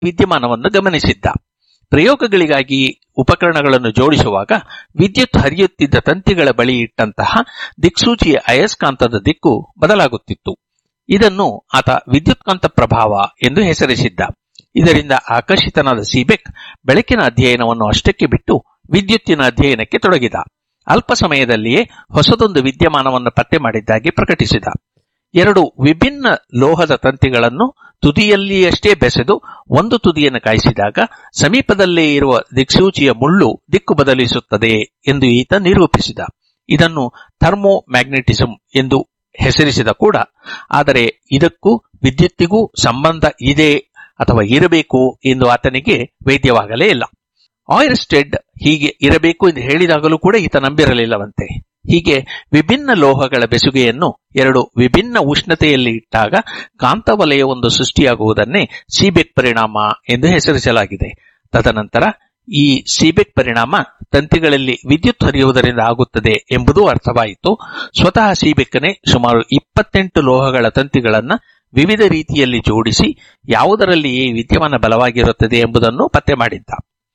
ವಿದ್ಯಮಾನವನ್ನು ಗಮನಿಸಿದ್ದ ಪ್ರಯೋಗಗಳಿಗಾಗಿ ಉಪಕರಣಗಳನ್ನು ಜೋಡಿಸುವಾಗ ವಿದ್ಯುತ್ ಹರಿಯುತ್ತಿದ್ದ ತಂತಿಗಳ ಬಳಿ ಇಟ್ಟಂತಹ ದಿಕ್ಸೂಚಿಯ ಅಯಸ್ಕಾಂತದ ದಿಕ್ಕು ಬದಲಾಗುತ್ತಿತ್ತು ಇದನ್ನು ಆತ ವಿದ್ಯುತ್ಕಾಂತ ಪ್ರಭಾವ ಎಂದು ಹೆಸರಿಸಿದ್ದ ಇದರಿಂದ ಆಕರ್ಷಿತನಾದ ಸೀಬೆಕ್ ಬೆಳಕಿನ ಅಧ್ಯಯನವನ್ನು ಅಷ್ಟಕ್ಕೆ ಬಿಟ್ಟು ವಿದ್ಯುತ್ತಿನ ಅಧ್ಯಯನಕ್ಕೆ ತೊಡಗಿದ ಅಲ್ಪ ಸಮಯದಲ್ಲಿಯೇ ಹೊಸದೊಂದು ವಿದ್ಯಮಾನವನ್ನು ಪತ್ತೆ ಮಾಡಿದ್ದಾಗಿ ಪ್ರಕಟಿಸಿದ ಎರಡು ವಿಭಿನ್ನ ಲೋಹದ ತಂತಿಗಳನ್ನು ತುದಿಯಲ್ಲಿಯಷ್ಟೇ ಬೆಸೆದು ಒಂದು ತುದಿಯನ್ನು ಕಾಯಿಸಿದಾಗ ಸಮೀಪದಲ್ಲೇ ಇರುವ ದಿಕ್ಸೂಚಿಯ ಮುಳ್ಳು ದಿಕ್ಕು ಬದಲಿಸುತ್ತದೆ ಎಂದು ಈತ ನಿರೂಪಿಸಿದ ಇದನ್ನು ಥರ್ಮೋ ಮ್ಯಾಗ್ನೆಟಿಸಂ ಎಂದು ಹೆಸರಿಸಿದ ಕೂಡ ಆದರೆ ಇದಕ್ಕೂ ವಿದ್ಯುತ್ತಿಗೂ ಸಂಬಂಧ ಇದೆ ಅಥವಾ ಇರಬೇಕು ಎಂದು ಆತನಿಗೆ ವೇದ್ಯವಾಗಲೇ ಇಲ್ಲ ಆಯಿರ್ಸ್ಟೆಡ್ ಹೀಗೆ ಇರಬೇಕು ಎಂದು ಹೇಳಿದಾಗಲೂ ಕೂಡ ಈತ ನಂಬಿರಲಿಲ್ಲವಂತೆ ಹೀಗೆ ವಿಭಿನ್ನ ಲೋಹಗಳ ಬೆಸುಗೆಯನ್ನು ಎರಡು ವಿಭಿನ್ನ ಉಷ್ಣತೆಯಲ್ಲಿ ಇಟ್ಟಾಗ ಕಾಂತವಲಯವೊಂದು ಸೃಷ್ಟಿಯಾಗುವುದನ್ನೇ ಸೀಬೆಕ್ ಪರಿಣಾಮ ಎಂದು ಹೆಸರಿಸಲಾಗಿದೆ ತದನಂತರ ಈ ಸೀಬೆಕ್ ಪರಿಣಾಮ ತಂತಿಗಳಲ್ಲಿ ವಿದ್ಯುತ್ ಹರಿಯುವುದರಿಂದ ಆಗುತ್ತದೆ ಎಂಬುದು ಅರ್ಥವಾಯಿತು ಸ್ವತಃ ಸೀಬೆಕ್ಕನೆ ಸುಮಾರು ಇಪ್ಪತ್ತೆಂಟು ಲೋಹಗಳ ತಂತಿಗಳನ್ನ ವಿವಿಧ ರೀತಿಯಲ್ಲಿ ಜೋಡಿಸಿ ಯಾವುದರಲ್ಲಿ ಈ ವಿದ್ಯಮಾನ ಬಲವಾಗಿರುತ್ತದೆ ಎಂಬುದನ್ನು ಪತ್ತೆ ಮಾಡಿದ್ದ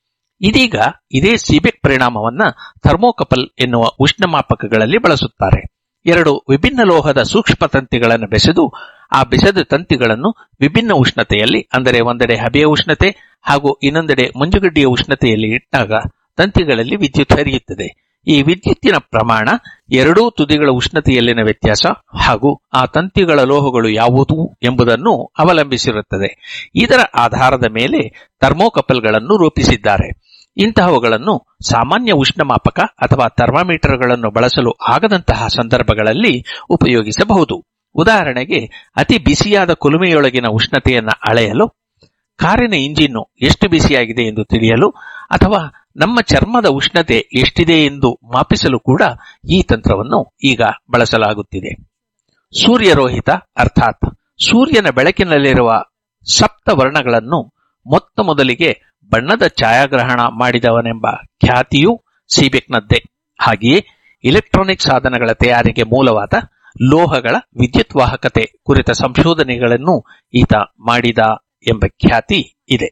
ಇದೀಗ ಇದೇ ಸೀಬೆಕ್ ಪರಿಣಾಮವನ್ನ ಥರ್ಮೋಕಪಲ್ ಎನ್ನುವ ಉಷ್ಣಮಾಪಕಗಳಲ್ಲಿ ಬಳಸುತ್ತಾರೆ ಎರಡು ವಿಭಿನ್ನ ಲೋಹದ ಸೂಕ್ಷ್ಮ ತಂತಿಗಳನ್ನು ಬೆಸೆದು ಆ ಬೆಸೆದ ತಂತಿಗಳನ್ನು ವಿಭಿನ್ನ ಉಷ್ಣತೆಯಲ್ಲಿ ಅಂದರೆ ಒಂದೆಡೆ ಹಬೆಯ ಉಷ್ಣತೆ ಹಾಗೂ ಇನ್ನೊಂದೆಡೆ ಮಂಜುಗಡ್ಡೆಯ ಉಷ್ಣತೆಯಲ್ಲಿ ಇಟ್ಟಾಗ ತಂತಿಗಳಲ್ಲಿ ವಿದ್ಯುತ್ ಹರಿಯುತ್ತದೆ ಈ ವಿದ್ಯುತ್ತಿನ ಪ್ರಮಾಣ ಎರಡೂ ತುದಿಗಳ ಉಷ್ಣತೆಯಲ್ಲಿನ ವ್ಯತ್ಯಾಸ ಹಾಗೂ ಆ ತಂತಿಗಳ ಲೋಹಗಳು ಯಾವುದು ಎಂಬುದನ್ನು ಅವಲಂಬಿಸಿರುತ್ತದೆ ಇದರ ಆಧಾರದ ಮೇಲೆ ಥರ್ಮೋಕಪಲ್ಗಳನ್ನು ರೂಪಿಸಿದ್ದಾರೆ ಇಂತಹವುಗಳನ್ನು ಸಾಮಾನ್ಯ ಉಷ್ಣಮಾಪಕ ಅಥವಾ ಥರ್ಮಾಮೀಟರ್ಗಳನ್ನು ಬಳಸಲು ಆಗದಂತಹ ಸಂದರ್ಭಗಳಲ್ಲಿ ಉಪಯೋಗಿಸಬಹುದು ಉದಾಹರಣೆಗೆ ಅತಿ ಬಿಸಿಯಾದ ಕುಲುಮೆಯೊಳಗಿನ ಉಷ್ಣತೆಯನ್ನು ಅಳೆಯಲು ಕಾರಿನ ಇಂಜಿನ್ನು ಎಷ್ಟು ಬಿಸಿಯಾಗಿದೆ ಎಂದು ತಿಳಿಯಲು ಅಥವಾ ನಮ್ಮ ಚರ್ಮದ ಉಷ್ಣತೆ ಎಷ್ಟಿದೆ ಎಂದು ಮಾಪಿಸಲು ಕೂಡ ಈ ತಂತ್ರವನ್ನು ಈಗ ಬಳಸಲಾಗುತ್ತಿದೆ ಸೂರ್ಯರೋಹಿತ ಅರ್ಥಾತ್ ಸೂರ್ಯನ ಬೆಳಕಿನಲ್ಲಿರುವ ಸಪ್ತ ವರ್ಣಗಳನ್ನು ಮೊತ್ತ ಮೊದಲಿಗೆ ಬಣ್ಣದ ಛಾಯಾಗ್ರಹಣ ಮಾಡಿದವನೆಂಬ ಖ್ಯಾತಿಯೂ ಸೀಬೆಕ್ನದ್ದೇ ಹಾಗೆಯೇ ಇಲೆಕ್ಟ್ರಾನಿಕ್ ಸಾಧನಗಳ ತಯಾರಿಗೆ ಮೂಲವಾದ ಲೋಹಗಳ ವಿದ್ಯುತ್ ವಾಹಕತೆ ಕುರಿತ ಸಂಶೋಧನೆಗಳನ್ನು ಈತ ಮಾಡಿದ ಎಂಬ ಖ್ಯಾತಿ ಇದೆ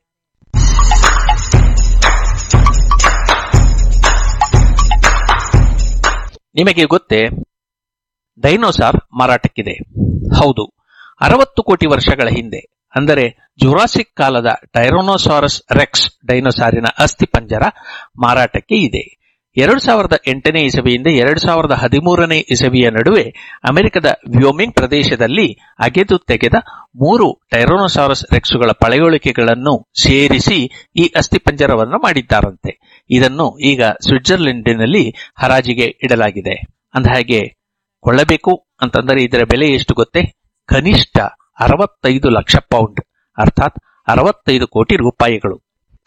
ನಿಮಗೆ ಗೊತ್ತೇ ಡೈನೋಸಾರ್ ಮಾರಾಟಕ್ಕಿದೆ ಹೌದು ಅರವತ್ತು ಕೋಟಿ ವರ್ಷಗಳ ಹಿಂದೆ ಅಂದರೆ ಜುರಾಸಿಕ್ ಕಾಲದ ಟೈರೋನೋಸಾರಸ್ ರೆಕ್ಸ್ ಡೈನೋಸಾರಿನ ಅಸ್ಥಿಪಂಜರ ಮಾರಾಟಕ್ಕೆ ಇದೆ ಎರಡು ಸಾವಿರದ ಎಂಟನೇ ಇಸವಿಯಿಂದ ಎರಡು ಸಾವಿರದ ಹದಿಮೂರನೇ ಇಸವಿಯ ನಡುವೆ ಅಮೆರಿಕದ ವ್ಯೋಮಿಂಗ್ ಪ್ರದೇಶದಲ್ಲಿ ಅಗೆದು ತೆಗೆದ ಮೂರು ಟೈರೋನೋಸಾರಸ್ ರೆಕ್ಸುಗಳ ಪಳೆಯುಳಿಕೆಗಳನ್ನು ಸೇರಿಸಿ ಈ ಅಸ್ಥಿಪಂಜರವನ್ನು ಮಾಡಿದ್ದಾರಂತೆ ಇದನ್ನು ಈಗ ಸ್ವಿಟ್ಜರ್ಲೆಂಡಿನಲ್ಲಿ ಹರಾಜಿಗೆ ಇಡಲಾಗಿದೆ ಅಂದಹಾಗೆ ಕೊಳ್ಳಬೇಕು ಅಂತಂದರೆ ಇದರ ಬೆಲೆ ಎಷ್ಟು ಗೊತ್ತೇ ಕನಿಷ್ಠ ಅರವತ್ತೈದು ಲಕ್ಷ ಪೌಂಡ್ ಅರ್ಥಾತ್ ಅರವತ್ತೈದು ಕೋಟಿ ರೂಪಾಯಿಗಳು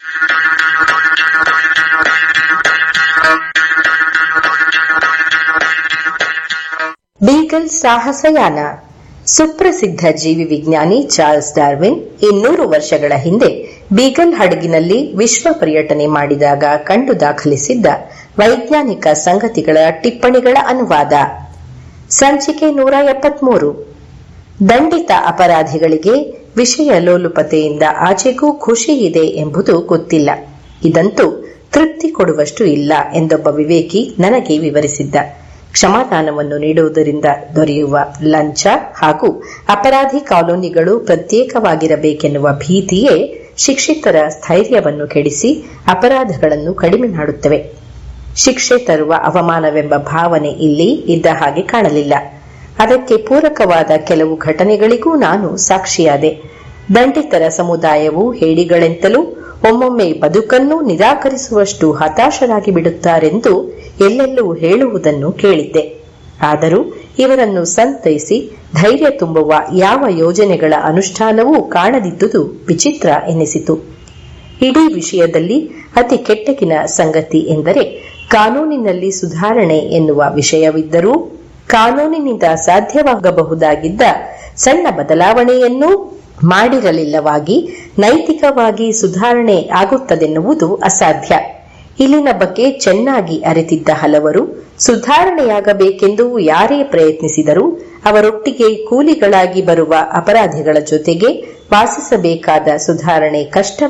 ಬೀಗಲ್ ಸಾಹಸಯಾನ ಸುಪ್ರಸಿದ್ಧ ಜೀವಿ ವಿಜ್ಞಾನಿ ಚಾರ್ಲ್ಸ್ ಡಾರ್ವಿನ್ ಇನ್ನೂರು ವರ್ಷಗಳ ಹಿಂದೆ ಬೀಗಲ್ ಹಡಗಿನಲ್ಲಿ ವಿಶ್ವ ಪರ್ಯಟನೆ ಮಾಡಿದಾಗ ಕಂಡು ದಾಖಲಿಸಿದ್ದ ವೈಜ್ಞಾನಿಕ ಸಂಗತಿಗಳ ಟಿಪ್ಪಣಿಗಳ ಅನುವಾದ ಸಂಚಿಕೆ ನೂರ ಎಪ್ಪತ್ಮೂರು ದಂಡಿತ ಅಪರಾಧಿಗಳಿಗೆ ವಿಷಯ ಲೋಲುಪತೆಯಿಂದ ಆಚೆಗೂ ಖುಷಿ ಇದೆ ಎಂಬುದು ಗೊತ್ತಿಲ್ಲ ಇದಂತೂ ತೃಪ್ತಿ ಕೊಡುವಷ್ಟು ಇಲ್ಲ ಎಂದೊಬ್ಬ ವಿವೇಕಿ ನನಗೆ ವಿವರಿಸಿದ್ದ ಕ್ಷಮಾದಾನವನ್ನು ನೀಡುವುದರಿಂದ ದೊರೆಯುವ ಲಂಚ ಹಾಗೂ ಅಪರಾಧಿ ಕಾಲೋನಿಗಳು ಪ್ರತ್ಯೇಕವಾಗಿರಬೇಕೆನ್ನುವ ಭೀತಿಯೇ ಶಿಕ್ಷಿತರ ಸ್ಥೈರ್ಯವನ್ನು ಕೆಡಿಸಿ ಅಪರಾಧಗಳನ್ನು ಕಡಿಮೆ ಮಾಡುತ್ತವೆ ಶಿಕ್ಷೆ ತರುವ ಅವಮಾನವೆಂಬ ಭಾವನೆ ಇಲ್ಲಿ ಇದ್ದ ಹಾಗೆ ಕಾಣಲಿಲ್ಲ ಅದಕ್ಕೆ ಪೂರಕವಾದ ಕೆಲವು ಘಟನೆಗಳಿಗೂ ನಾನು ಸಾಕ್ಷಿಯಾದೆ ದಂಡಿತರ ಸಮುದಾಯವು ಹೇಡಿಗಳೆಂತಲೂ ಒಮ್ಮೊಮ್ಮೆ ಬದುಕನ್ನು ನಿರಾಕರಿಸುವಷ್ಟು ಹತಾಶರಾಗಿ ಬಿಡುತ್ತಾರೆಂದು ಎಲ್ಲೆಲ್ಲೂ ಹೇಳುವುದನ್ನು ಕೇಳಿದ್ದೆ ಆದರೂ ಇವರನ್ನು ಸಂತೈಸಿ ಧೈರ್ಯ ತುಂಬುವ ಯಾವ ಯೋಜನೆಗಳ ಅನುಷ್ಠಾನವೂ ಕಾಣದಿದ್ದುದು ವಿಚಿತ್ರ ಎನ್ನಿಸಿತು ಇಡೀ ವಿಷಯದಲ್ಲಿ ಅತಿ ಕೆಟ್ಟಗಿನ ಸಂಗತಿ ಎಂದರೆ ಕಾನೂನಿನಲ್ಲಿ ಸುಧಾರಣೆ ಎನ್ನುವ ವಿಷಯವಿದ್ದರೂ ಕಾನೂನಿನಿಂದ ಸಾಧ್ಯವಾಗಬಹುದಾಗಿದ್ದ ಸಣ್ಣ ಬದಲಾವಣೆಯನ್ನೂ ಮಾಡಿರಲಿಲ್ಲವಾಗಿ ನೈತಿಕವಾಗಿ ಸುಧಾರಣೆ ಆಗುತ್ತದೆನ್ನುವುದು ಅಸಾಧ್ಯ ಇಲ್ಲಿನ ಬಗ್ಗೆ ಚೆನ್ನಾಗಿ ಅರಿತಿದ್ದ ಹಲವರು ಸುಧಾರಣೆಯಾಗಬೇಕೆಂದು ಯಾರೇ ಪ್ರಯತ್ನಿಸಿದರೂ ಅವರೊಟ್ಟಿಗೆ ಕೂಲಿಗಳಾಗಿ ಬರುವ ಅಪರಾಧಿಗಳ ಜೊತೆಗೆ ವಾಸಿಸಬೇಕಾದ ಸುಧಾರಣೆ ಕಷ್ಟ